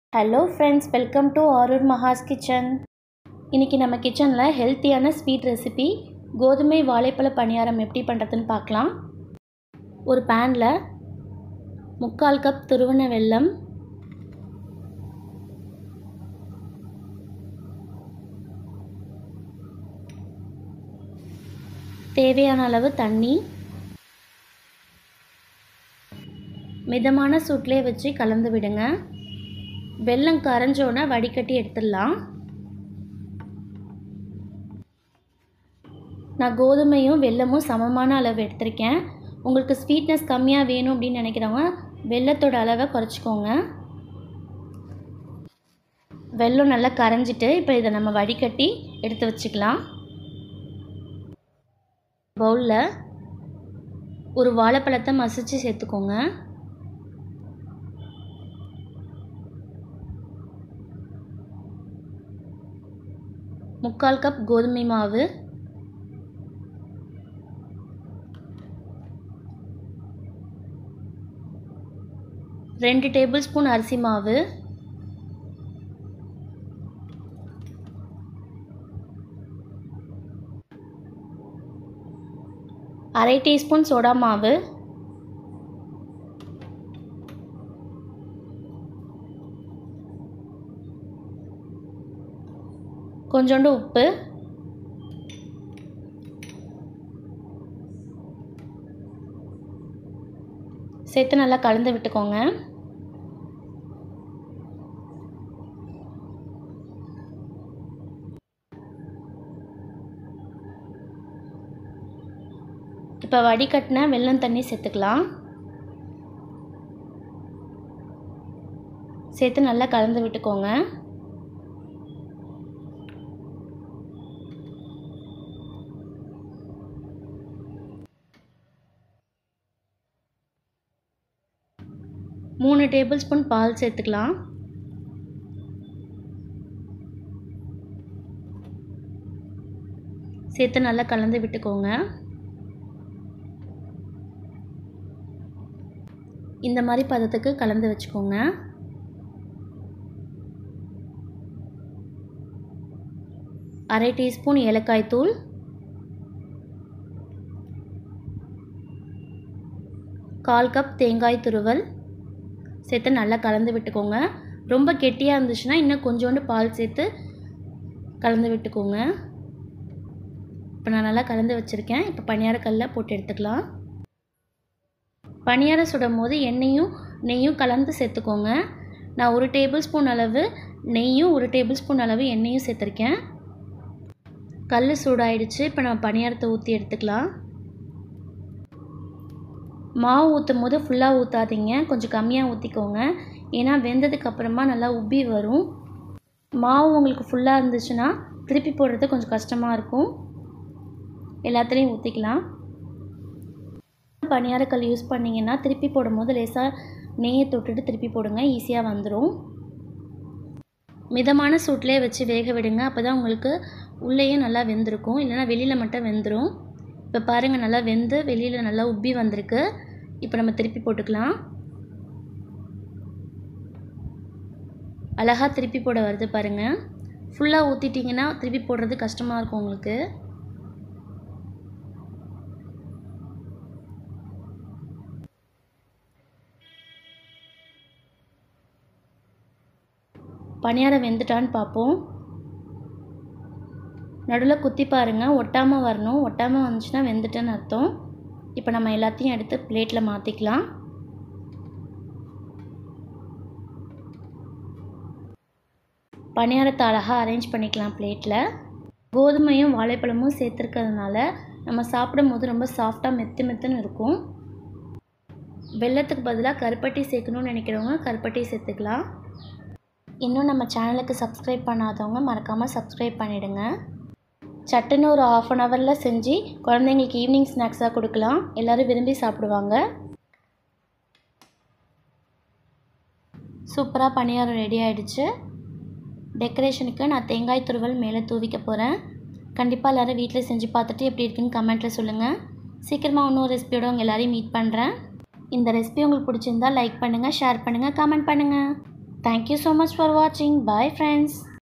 hello friends welcome to Aarur Maha's kitchen இன்றைக்கி நம்ம கிச்சனில் ஹெல்த்தியான ஸ்வீட் ரெசிபி கோதுமை வாழைப்பழ பணியாரம் எப்படி பண்ணுறதுன்னு பார்க்கலாம் ஒரு பேனில் முக்கால் கப் துருவன வெல்லம் தேவையான அளவு தண்ணி மிதமான சூட்டிலே வச்சு கலந்து விடுங்க வெல்லம் கரைஞ்சோன்னே வடிகட்டி எடுத்துடலாம் நான் கோதுமையும் வெல்லமும் சமமான அளவு எடுத்திருக்கேன் உங்களுக்கு ஸ்வீட்னஸ் கம்மியாக வேணும் அப்படின்னு நினைக்கிறவங்க வெல்லத்தோட அளவை குறைச்சிக்கோங்க வெல்லம் நல்லா கரைஞ்சிட்டு இப்போ இதை நம்ம வடிகட்டி எடுத்து வச்சுக்கலாம் பவுலில் ஒரு வாழைப்பழத்தை மசிச்சு சேர்த்துக்கோங்க முக்கால் கப் கோதுமை மாவு ரெண்டு டேபிள் ஸ்பூன் அரிசி மாவு அரை டீஸ்பூன் சோடா மாவு கொஞ்சோண்டு உப்பு சேர்த்து நல்லா கலந்து விட்டுக்கோங்க இப்போ வடிகட்டின வெல்லம் தண்ணி சேர்த்துக்கலாம் சேர்த்து நல்லா கலந்து விட்டுக்கோங்க மூணு டேபிள் ஸ்பூன் பால் சேர்த்துக்கலாம் சேர்த்து நல்லா கலந்து விட்டுக்கோங்க இந்த மாதிரி பதத்துக்கு கலந்து வச்சுக்கோங்க அரை டீஸ்பூன் ஏலக்காய் தூள் கால் கப் தேங்காய் துருவல் சேர்த்து நல்லா கலந்து விட்டுக்கோங்க ரொம்ப கெட்டியாக இருந்துச்சுன்னா இன்னும் கொஞ்சோண்டு பால் சேர்த்து கலந்து விட்டுக்கோங்க இப்போ நான் நல்லா கலந்து வச்சுருக்கேன் இப்போ பணியாரக்கல்லில் போட்டு எடுத்துக்கலாம் பணியாரம் சுடும் போது எண்ணெயும் நெய்யும் கலந்து சேர்த்துக்கோங்க நான் ஒரு டேபிள் ஸ்பூன் அளவு நெய்யும் ஒரு டேபிள் ஸ்பூன் அளவு எண்ணெயும் சேர்த்துருக்கேன் கல் சூடாயிடுச்சு இப்போ நம்ம பணியாரத்தை ஊற்றி எடுத்துக்கலாம் மாவு ஊற்றும் போது ஃபுல்லாக ஊற்றாதீங்க கொஞ்சம் கம்மியாக ஊற்றிக்கோங்க ஏன்னா வெந்ததுக்கு அப்புறமா நல்லா உப்பி வரும் மாவு உங்களுக்கு ஃபுல்லாக இருந்துச்சுன்னா திருப்பி போடுறது கொஞ்சம் கஷ்டமாக இருக்கும் எல்லாத்துலேயும் ஊற்றிக்கலாம் பணியாரக்கல் யூஸ் பண்ணிங்கன்னா திருப்பி போடும்போது லேசாக நெய்யை தொட்டுட்டு திருப்பி போடுங்க ஈஸியாக வந்துடும் மிதமான சூட்லேயே வச்சு வேக விடுங்க அப்போ தான் உங்களுக்கு உள்ளேயும் நல்லா வெந்திருக்கும் இல்லைனா வெளியில் மட்டும் வெந்துடும் இப்போ பாருங்கள் நல்லா வெந்து வெளியில் நல்லா உப்பி வந்திருக்கு இப்போ நம்ம திருப்பி போட்டுக்கலாம் அழகாக திருப்பி போட வருது பாருங்கள் ஃபுல்லாக ஊற்றிட்டிங்கன்னா திருப்பி போடுறது கஷ்டமாக இருக்கும் உங்களுக்கு பணியாரம் வெந்துட்டான்னு பார்ப்போம் நடுவில் குத்தி பாருங்கள் ஒட்டாமல் வரணும் ஒட்டாமல் வந்துச்சுன்னா வெந்துட்டேன்னு அர்த்தம் இப்போ நம்ம எல்லாத்தையும் எடுத்து பிளேட்டில் மாற்றிக்கலாம் பணியாரத்தை அழகாக அரேஞ்ச் பண்ணிக்கலாம் பிளேட்டில் கோதுமையும் வாழைப்பழமும் சேர்த்துருக்கிறதுனால நம்ம சாப்பிடும் போது ரொம்ப சாஃப்டாக மெத்து மெத்துன்னு இருக்கும் வெள்ளத்துக்கு பதிலாக கருப்பட்டி சேர்க்கணும்னு நினைக்கிறவங்க கருப்பட்டி சேர்த்துக்கலாம் இன்னும் நம்ம சேனலுக்கு சப்ஸ்கிரைப் பண்ணாதவங்க மறக்காமல் சப்ஸ்கிரைப் பண்ணிவிடுங்க சட்டுன்னு ஒரு ஆஃப் அன் ஹவரில் செஞ்சு குழந்தைங்களுக்கு ஈவினிங் ஸ்நாக்ஸாக கொடுக்கலாம் எல்லோரும் விரும்பி சாப்பிடுவாங்க சூப்பராக பணியாரம் ரெடி ஆகிடுச்சு டெக்கரேஷனுக்கு நான் தேங்காய் துருவல் மேலே தூவிக்க போகிறேன் கண்டிப்பாக எல்லோரும் வீட்டில் செஞ்சு பார்த்துட்டு எப்படி இருக்குன்னு கமெண்ட்டில் சொல்லுங்கள் சீக்கிரமாக இன்னொரு ரெசிபியோட உங்கள் எல்லோரையும் மீட் பண்ணுறேன் இந்த ரெசிபி உங்களுக்கு பிடிச்சிருந்தா லைக் பண்ணுங்கள் ஷேர் பண்ணுங்கள் கமெண்ட் பண்ணுங்கள் தேங்க்யூ ஸோ மச் ஃபார் வாட்சிங் பாய் ஃப்ரெண்ட்ஸ்